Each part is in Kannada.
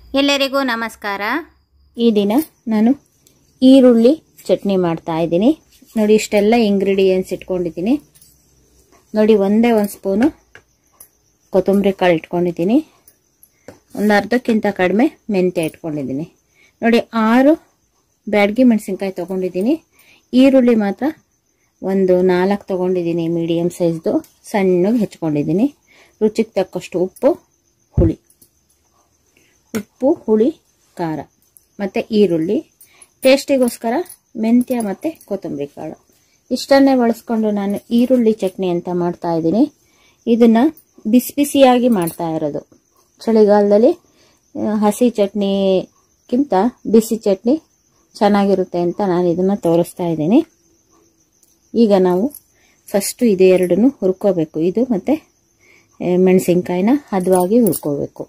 ಎಲ್ಲರಿಗೂ ನಮಸ್ಕಾರ ಈ ದಿನ ನಾನು ಈರುಳ್ಳಿ ಚಟ್ನಿ ಮಾಡ್ತಾ ಇದ್ದೀನಿ ನೋಡಿ ಇಷ್ಟೆಲ್ಲ ಇಂಗ್ರೀಡಿಯೆಂಟ್ಸ್ ಇಟ್ಕೊಂಡಿದ್ದೀನಿ ನೋಡಿ ಒಂದೇ ಒಂದು ಸ್ಪೂನು ಕೊತ್ತಂಬರಿ ಕಾಳು ಇಟ್ಕೊಂಡಿದ್ದೀನಿ ಒಂದು ಅರ್ಧಕ್ಕಿಂತ ಕಡಿಮೆ ಮೆಂತ್ಯ ಇಟ್ಕೊಂಡಿದ್ದೀನಿ ನೋಡಿ ಆರು ಬ್ಯಾಡಗಿ ಮೆಣಸಿನ್ಕಾಯಿ ತೊಗೊಂಡಿದ್ದೀನಿ ಈರುಳ್ಳಿ ಮಾತ್ರ ಒಂದು ನಾಲ್ಕು ತೊಗೊಂಡಿದ್ದೀನಿ ಮೀಡಿಯಮ್ ಸೈಜ್ದು ಸಣ್ಣಗೆ ಹೆಚ್ಕೊಂಡಿದ್ದೀನಿ ರುಚಿಗೆ ತಕ್ಕಷ್ಟು ಉಪ್ಪು ಹುಳಿ ಉಪ್ಪು ಹುಳಿ ಖಾರ ಮತ್ತು ಈರುಳ್ಳಿ ಟೇಸ್ಟಿಗೋಸ್ಕರ ಮೆಂತ್ಯ ಮತ್ತು ಕೊತ್ತಂಬರಿ ಕಾಳು ಇಷ್ಟನ್ನೇ ಬಳಸ್ಕೊಂಡು ನಾನು ಈರುಳ್ಳಿ ಚಟ್ನಿ ಅಂತ ಮಾಡ್ತಾ ಇದ್ದೀನಿ ಇದನ್ನು ಬಿಸಿ ಬಿಸಿಯಾಗಿ ಮಾಡ್ತಾ ಇರೋದು ಚಳಿಗಾಲದಲ್ಲಿ ಆ, ಹಸಿ ಚಟ್ನಿಗಿಂತ ಬಿಸಿ ಚಟ್ನಿ ಚೆನ್ನಾಗಿರುತ್ತೆ ಅಂತ ನಾನು ಇದನ್ನು ತೋರಿಸ್ತಾ ಇದ್ದೀನಿ ಈಗ ನಾವು ಫಸ್ಟು ಇದು ಎರಡನ್ನು ಹುರ್ಕೋಬೇಕು ಇದು ಮತ್ತು ಮೆಣಸಿನ್ಕಾಯಿನ ಹದವಾಗಿ ಹುರ್ಕೋಬೇಕು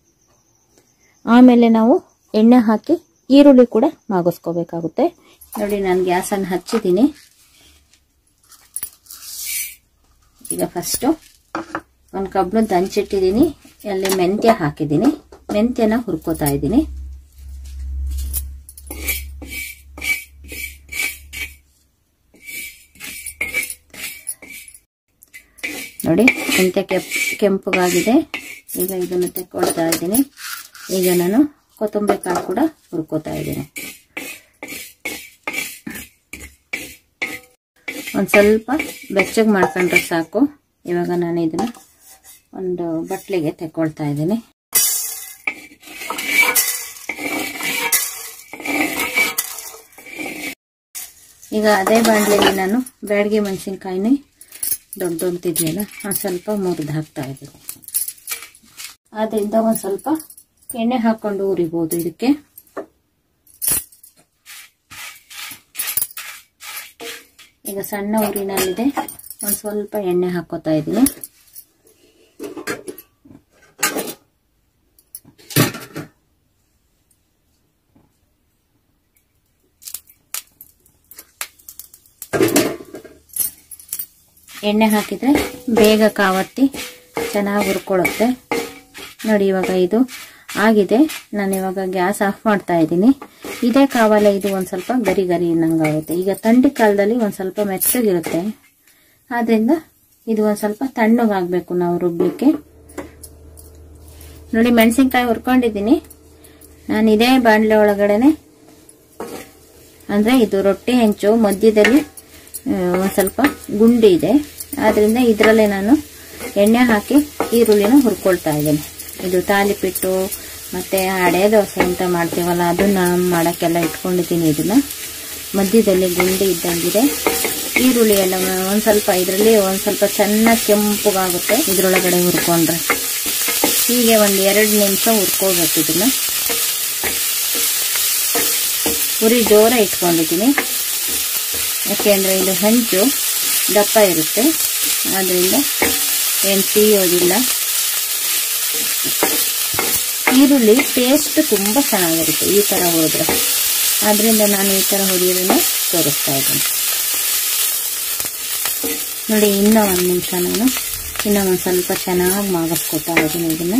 ಆಮೇಲೆ ನಾವು ಎಣ್ಣೆ ಹಾಕಿ ಈರುಳ್ಳಿ ಕೂಡ ಮಾಗಿಸ್ಕೋಬೇಕಾಗುತ್ತೆ ನೋಡಿ ನಾನು ಗ್ಯಾಸನ್ನು ಹಚ್ಚಿದ್ದೀನಿ ಈಗ ಫಸ್ಟು ಒಂದು ಕಬ್ಬಣದ ಹಂಚಿಟ್ಟಿದ್ದೀನಿ ಅಲ್ಲಿ ಮೆಂತ್ಯ ಹಾಕಿದ್ದೀನಿ ಮೆಂತ್ಯನ ಹುರ್ಕೋತಾ ಇದ್ದೀನಿ ನೋಡಿ ಮೆಂತ್ಯ ಕೆಂಪ್ ಕೆಂಪಗಾಗಿದೆ ಈಗ ಇದನ್ನು ತೆಕ್ಕೊಳ್ತಾ ಇದ್ದೀನಿ ಈಗ ನಾನು ಕೊತ್ತಂಬರಿ ಕಾಳು ಕೂಡ ಹುರ್ಕೋತಾ ಇದ್ದೀನಿ ಒಂದು ಸ್ವಲ್ಪ ಬೆಚ್ಚಗೆ ಮಾಡ್ಕೊಂಡ್ರೆ ಸಾಕು ಇವಾಗ ನಾನು ಇದನ್ನು ಒಂದು ಬಟ್ಲಿಗೆ ತೆಕ್ಕೊಳ್ತಾ ಇದ್ದೀನಿ ಈಗ ಅದೇ ಬಾಣಲೆಯಲ್ಲಿ ನಾನು ಬ್ಯಾಡಗಿ ಮೆಣಸಿನ್ಕಾಯಿನೇ ದೊಡ್ಡ ದೊಡ್ಡದಿದೆಯಲ್ಲ ಒಂದು ಸ್ವಲ್ಪ ಮುರಿದು ಹಾಕ್ತಾ ಇದ್ದೀನಿ ಆದ್ದರಿಂದ ಒಂದು ಸ್ವಲ್ಪ ಎಣ್ಣೆ ಹಾಕೊಂಡು ಉರಿಬೋದು ಇದಕ್ಕೆ ಈಗ ಸಣ್ಣ ಉರಿನಲ್ಲಿದೆ ಒಂದು ಸ್ವಲ್ಪ ಎಣ್ಣೆ ಹಾಕೋತಾ ಇದ್ದೀನಿ ಎಣ್ಣೆ ಹಾಕಿದರೆ ಬೇಗ ಕಾವತ್ತಿ ಚೆನ್ನಾಗಿ ಹುರ್ಕೊಳ್ಳುತ್ತೆ ನೋಡಿ ಇವಾಗ ಇದು ಆಗಿದೆ ನಾನು ಇವಾಗ ಗ್ಯಾಸ್ ಆಫ್ ಮಾಡ್ತಾ ಇದ್ದೀನಿ ಇದೇ ಕಾವಲೆ ಇದು ಒಂದು ಸ್ವಲ್ಪ ಗರಿ ಗರಿ ಆಗುತ್ತೆ ಈಗ ಥಂಡಿ ಕಾಲದಲ್ಲಿ ಒಂದು ಸ್ವಲ್ಪ ಮೆತ್ತಗಿರುತ್ತೆ ಆದ್ದರಿಂದ ಇದು ಒಂದು ಸ್ವಲ್ಪ ತಣ್ಣಗಾಗಬೇಕು ನಾವು ರುಬ್ಬಲಿಕ್ಕೆ ನೋಡಿ ಮೆಣಸಿನ್ಕಾಯಿ ಹುರ್ಕೊಂಡಿದ್ದೀನಿ ನಾನು ಇದೇ ಬಾಣಲೆ ಒಳಗಡೆನೆ ಅಂದರೆ ಇದು ರೊಟ್ಟಿ ಹೆಂಚು ಮಧ್ಯದಲ್ಲಿ ಒಂದು ಸ್ವಲ್ಪ ಗುಂಡಿ ಇದೆ ಆದ್ದರಿಂದ ಇದರಲ್ಲೇ ನಾನು ಎಣ್ಣೆ ಹಾಕಿ ಈರುಳ್ಳಿನ ಹುರ್ಕೊಳ್ತಾ ಇದ್ದೀನಿ ಇದು ತಾಲಿಪಿಟ್ಟು ಮತ್ತು ಅಡೆ ದೋಸೆ ಅಂತ ಮಾಡ್ತೀವಲ್ಲ ಅದನ್ನ ಮಾಡೋಕ್ಕೆಲ್ಲ ಇಟ್ಕೊಂಡಿದ್ದೀನಿ ಇದನ್ನ ಮಧ್ಯದಲ್ಲಿ ಗುಂಡಿ ಇದ್ದಂಗಿದೆ ಈರುಳ್ಳಿ ಎಲ್ಲ ಒಂದು ಸ್ವಲ್ಪ ಇದರಲ್ಲಿ ಒಂದು ಸ್ವಲ್ಪ ಚೆನ್ನಾಗಿ ಕೆಂಪಗಾಗುತ್ತೆ ಇದರೊಳಗಡೆ ಹುರ್ಕೊಂಡ್ರೆ ಹೀಗೆ ಒಂದು ಎರಡು ನಿಮಿಷ ಹುರ್ಕೋಬೇಕು ಇದನ್ನ ಉರಿ ಜೋರ ಇಟ್ಕೊಂಡಿದ್ದೀನಿ ಯಾಕೆಂದರೆ ಇದು ಹಂಚು ದಪ್ಪ ಇರುತ್ತೆ ಆದ್ದರಿಂದ ಏನು ತೀಯೋದಿಲ್ಲ ಈರುಳ್ಳಿ ಟೇಸ್ಟ್ ತುಂಬ ಚೆನ್ನಾಗಿರುತ್ತೆ ಈ ಥರ ಹುರಿದ್ರೆ ಆದ್ದರಿಂದ ನಾನು ಈ ಥರ ಹುರಿಯೋದನ್ನು ತೋರಿಸ್ತಾ ಇದ್ದೀನಿ ನೋಡಿ ಇನ್ನೂ ಒಂದು ನಿಮಿಷ ನಾನು ಇನ್ನೂ ಒಂದು ಸ್ವಲ್ಪ ಚೆನ್ನಾಗಿ ಮಾಗಿಸ್ಕೊತಾ ಇದ್ದೀನಿ ಇದನ್ನು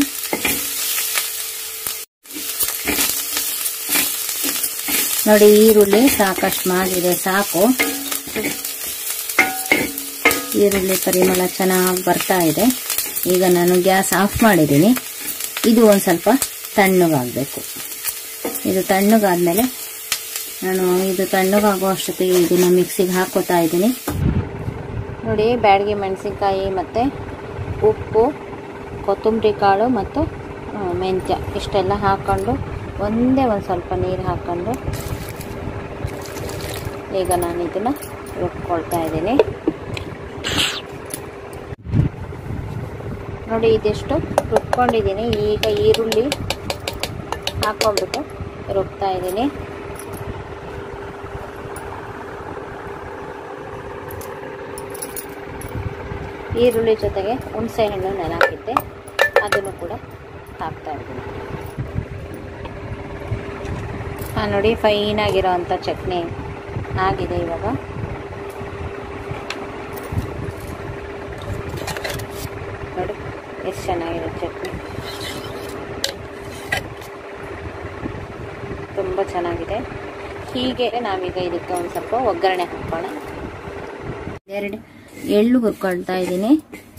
ನೋಡಿ ಈರುಳ್ಳಿ ಸಾಕಷ್ಟು ಮಾಗಿದೆ ಸಾಕು ಈರುಳ್ಳಿ ಪರಿಮಳ ಚೆನ್ನಾಗಿ ಬರ್ತಾ ಇದೆ ಈಗ ನಾನು ಗ್ಯಾಸ್ ಆಫ್ ಮಾಡಿದ್ದೀನಿ ಇದು ಒಂದು ಸ್ವಲ್ಪ ತಣ್ಣಗಾಗಬೇಕು ಇದು ತಣ್ಣಗಾದ್ಮೇಲೆ ನಾನು ಇದು ತಣ್ಣಗಾಗೋ ಅಷ್ಟೊತ್ತಿಗೆ ಇದನ್ನು ಮಿಕ್ಸಿಗೆ ಹಾಕೋತಾ ಇದ್ದೀನಿ ನೋಡಿ ಬ್ಯಾಡಗಿ ಮೆಣಸಿನ್ಕಾಯಿ ಮತ್ತು ಉಪ್ಪು ಕೊತ್ತಂಬರಿ ಕಾಳು ಮತ್ತು ಆ, ಮೆಂತ್ಯ ಇಷ್ಟೆಲ್ಲ ಹಾಕ್ಕೊಂಡು ಒಂದೇ ಒಂದು ಸ್ವಲ್ಪ ನೀರು ಹಾಕ್ಕೊಂಡು ಈಗ ನಾನು ಇದನ್ನು ರುಬ್ಕೊಳ್ತಾ ಇದ್ದೀನಿ ನೋಡಿ ಇದಿಷ್ಟು ರುಬ್ಕೊಂಡಿದ್ದೀನಿ ಈಗ ಈರುಳ್ಳಿ ಹಾಕ್ಕೊಂಡ್ಬಿಟ್ಟು ರುಬ್ತಾ ಇದ್ದೀನಿ ಈರುಳ್ಳಿ ಜೊತೆಗೆ ಹುಣಸೆ ಹಣ್ಣು ನೆನೆ ಹಾಕಿದ್ದೆ ಅದನ್ನು ಕೂಡ ಹಾಕ್ತಾ ಇದ್ದೀನಿ ಹಾಂ ನೋಡಿ ಫೈನ್ ಆಗಿರೋ ಅಂಥ ಚಟ್ನಿ ಆಗಿದೆ ಇವಾಗ ನೋಡಿ ಎಷ್ಟು ಚೆನ್ನಾಗಿದೆ ಚಟ್ನಿ ತುಂಬ ಚೆನ್ನಾಗಿದೆ ಹೀಗೆ ನಾವೀಗ ಇದಕ್ಕೆ ಒಂದು ಸ್ವಲ್ಪ ಒಗ್ಗರಣೆ ಹಾಕೋಣ ಎರಡು ಎಳ್ಳು ಹುರ್ಕೊಳ್ತಾ ಇದ್ದೀನಿ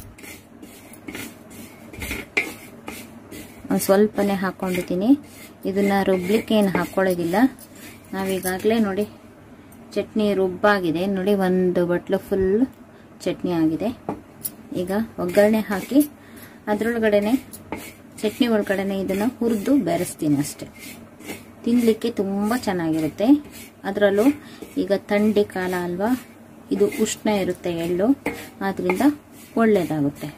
ಒಂದು ಸ್ವಲ್ಪನೇ ಹಾಕ್ಕೊಂಡಿದ್ದೀನಿ ಇದನ್ನು ರುಬ್ಲಿಕ್ಕೆ ಏನು ಹಾಕ್ಕೊಳ್ಳೋದಿಲ್ಲ ನಾವೀಗಾಗಲೇ ನೋಡಿ ಚಟ್ನಿ ರುಬ್ಬಾಗಿದೆ ನೋಡಿ ಒಂದು ಬಟ್ಲು ಫುಲ್ ಚಟ್ನಿ ಆಗಿದೆ ಈಗ ಒಗ್ಗರಣೆ ಹಾಕಿ ಅದರೊಳಗಡೆನೆ ಚಟ್ನಿ ಒಳಗಡೆನೆ ಇದನ್ನು ಹುರಿದು ಬೆರೆಸ್ತೀನಿ ಅಷ್ಟೆ ತಿನ್ನಲಿಕ್ಕೆ ತುಂಬ ಚೆನ್ನಾಗಿರುತ್ತೆ ಅದರಲ್ಲೂ ಈಗ ಥಂಡಿ ಕಾಲ ಅಲ್ವಾ ಇದು ಉಷ್ಣ ಇರುತ್ತೆ ಎಳ್ಳು ಆದ್ದರಿಂದ ಒಳ್ಳೆಯದಾಗುತ್ತೆ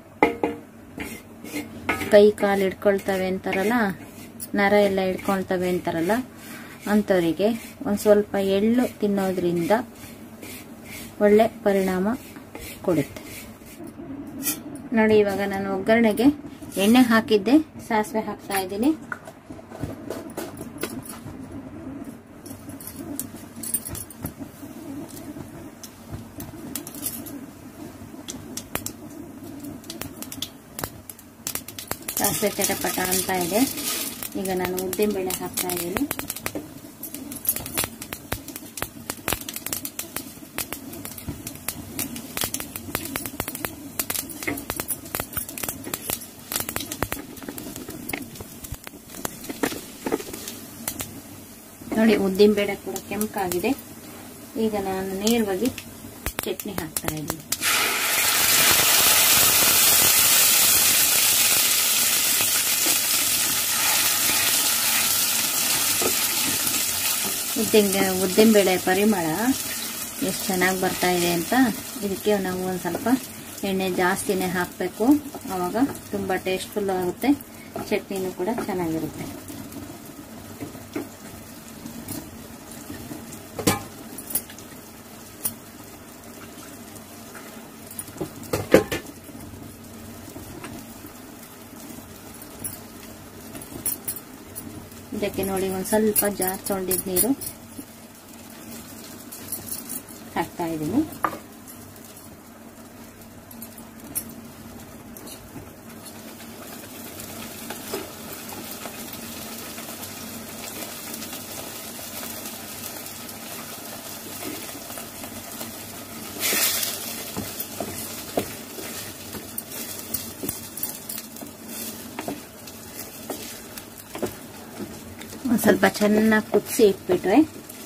ಕೈ ಕಾಲು ಹಿಡ್ಕೊಳ್ತವೆ ಅಂತಾರಲ್ಲ ನರ ಎಲ್ಲ ಹಿಡ್ಕೊಳ್ತವೆ ಅಂತಾರಲ್ಲ ಅಂಥವರಿಗೆ ಒಂದು ಸ್ವಲ್ಪ ಎಳ್ಳು ತಿನ್ನೋದ್ರಿಂದ ಒಳ್ಳೆ ಪರಿಣಾಮ ಕೊಡುತ್ತೆ ನೋಡಿ ಇವಾಗ ನಾನು ಒಗ್ಗರಣೆಗೆ ಎಣ್ಣೆ ಹಾಕಿದ್ದೆ ಸಾಸಿವೆ ಹಾಕ್ತಾ ಇದ್ದೀನಿ ಸಾಸಿವೆ ಚಟಪಟ ಅಂತ ಇದೆ ಈಗ ನಾನು ಉದ್ದಿನಬೇಳೆ ಹಾಕ್ತಾ ಇದ್ದೀನಿ ನೋಡಿ ಉದ್ದಿನಬೇಳೆ ಕೂಡ ಕೆಂಪಾಗಿದೆ ಈಗ ನಾನು ನೇರವಾಗಿ ಚಟ್ನಿ ಹಾಕ್ತಾ ಇದ್ದೀನಿ ಉದ್ದಿನ ಉದ್ದಿನಬೇಳೆ ಪರಿಮಳ ಎಷ್ಟು ಚೆನ್ನಾಗಿ ಬರ್ತಾ ಇದೆ ಅಂತ ಇದಕ್ಕೆ ನಾವು ಒಂದು ಸ್ವಲ್ಪ ಎಣ್ಣೆ ಜಾಸ್ತಿನೇ ಹಾಕಬೇಕು ಆವಾಗ ತುಂಬ ಟೇಸ್ಟ್ಫುಲ್ ಆಗುತ್ತೆ ಚಟ್ನಿನೂ ಕೂಡ ಚೆನ್ನಾಗಿರುತ್ತೆ ಇದಕ್ಕೆ ನೋಡಿ ಒಂದು ಸ್ವಲ್ಪ ಜಾರ್ ತೊಳೆದಿದ್ದ ನೀರು ಹಾಕ್ತಾ ಇದ್ದೀನಿ ಒಂದು ಸ್ವಲ್ಪ ಚೆನ್ನಾಗಿ ಕುದಿಸಿ ಇಟ್ಬಿಟ್ರೆ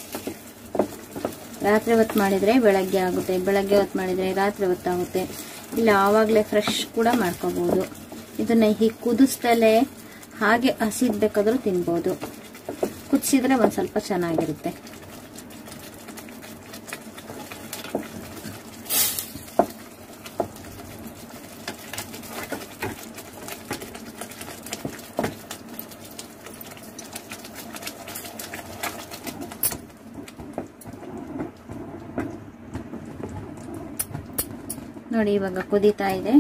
ರಾತ್ರಿ ಹೊತ್ತು ಮಾಡಿದರೆ ಬೆಳಗ್ಗೆ ಆಗುತ್ತೆ ಬೆಳಗ್ಗೆ ಹೊತ್ತು ಮಾಡಿದರೆ ರಾತ್ರಿ ಹೊತ್ತಾಗುತ್ತೆ ಇಲ್ಲ ಆವಾಗಲೇ ಫ್ರೆಶ್ ಕೂಡ ಮಾಡ್ಕೋಬೋದು ಇದನ್ನು ಹೀಗೆ ಕುದಿಸ್ದಲೇ ಹಾಗೆ ಹಸಿದ್ ಬೇಕಾದರೂ ತಿನ್ಬೋದು ಕುದಿಸಿದ್ರೆ ಒಂದು ಸ್ವಲ್ಪ ಚೆನ್ನಾಗಿರುತ್ತೆ ನೋಡಿ ಇವಾಗ ಕುದೀತಾ ಇದೆ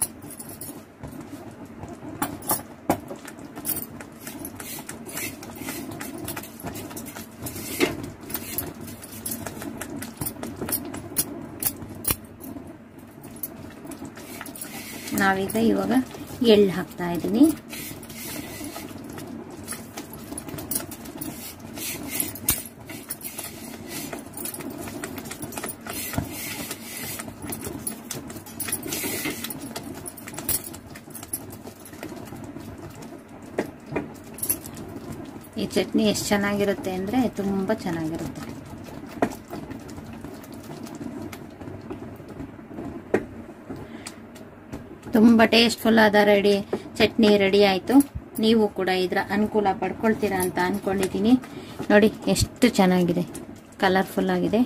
ನಾವೀಗ ಇವಾಗ ಎಳ್ಳು ಹಾಕ್ತಾ ಇದ್ದೀನಿ ಈ ಚಟ್ನಿ ಎಷ್ಟು ಚೆನ್ನಾಗಿರುತ್ತೆ ಅಂದರೆ ತುಂಬ ಚೆನ್ನಾಗಿರುತ್ತೆ ತುಂಬ ಟೇಸ್ಟ್ಫುಲ್ ಆದ ರೆಡಿ ಚಟ್ನಿ ರೆಡಿ ಆಯಿತು ನೀವು ಕೂಡ ಇದರ ಅನುಕೂಲ ಪಡ್ಕೊಳ್ತೀರಾ ಅಂತ ಅಂದ್ಕೊಂಡಿದ್ದೀನಿ ನೋಡಿ ಎಷ್ಟು ಚೆನ್ನಾಗಿದೆ ಕಲರ್ಫುಲ್ ಆಗಿದೆ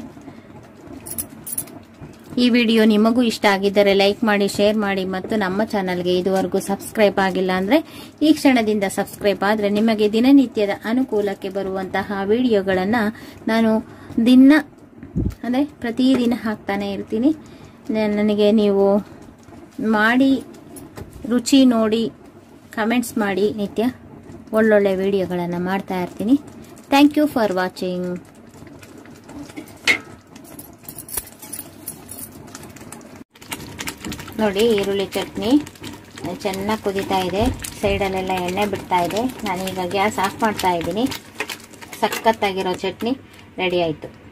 ಈ ವಿಡಿಯೋ ನಿಮಗೂ ಇಷ್ಟ ಆಗಿದ್ದರೆ ಲೈಕ್ ಮಾಡಿ ಶೇರ್ ಮಾಡಿ ಮತ್ತು ನಮ್ಮ ಚಾನಲ್ಗೆ ಇದುವರೆಗೂ ಸಬ್ಸ್ಕ್ರೈಬ್ ಆಗಿಲ್ಲ ಅಂದರೆ ಈ ಕ್ಷಣದಿಂದ ಸಬ್ಸ್ಕ್ರೈಬ್ ಆದರೆ ನಿಮಗೆ ದಿನನಿತ್ಯದ ಅನುಕೂಲಕ್ಕೆ ಬರುವಂತಹ ವಿಡಿಯೋಗಳನ್ನು ನಾನು ದಿನ ಅಂದರೆ ಪ್ರತಿದಿನ ಹಾಕ್ತಾನೆ ಇರ್ತೀನಿ ನ- ನನಗೆ ನೀವು ಮಾಡಿ ರುಚಿ ನೋಡಿ ಕಮೆಂಟ್ಸ್ ಮಾಡಿ ನಿತ್ಯ ಒಳ್ಳೊಳ್ಳೆ ವಿಡಿಯೋಗಳನ್ನು ಮಾಡ್ತಾ ಇರ್ತೀನಿ ಥ್ಯಾಂಕ್ ಯು ಫಾರ್ ವಾಚಿಂಗ್ ನೋಡಿ ಈರುಳ್ಳಿ ಚಟ್ನಿ ಚೆನ್ನಾಗಿ ಕುದೀತಾ ಇದೆ ಸೈಡಲ್ಲೆಲ್ಲ ಎಣ್ಣೆ ಬಿಡ್ತಾ ಇದೆ ನಾನೀಗ ಗ್ಯಾಸ್ ಆಫ್ ಮಾಡ್ತಾ ಇದ್ದೀನಿ ಸಖತ್ತಾಗಿರೋ ಚಟ್ನಿ ರೆಡಿ ಆಯಿತು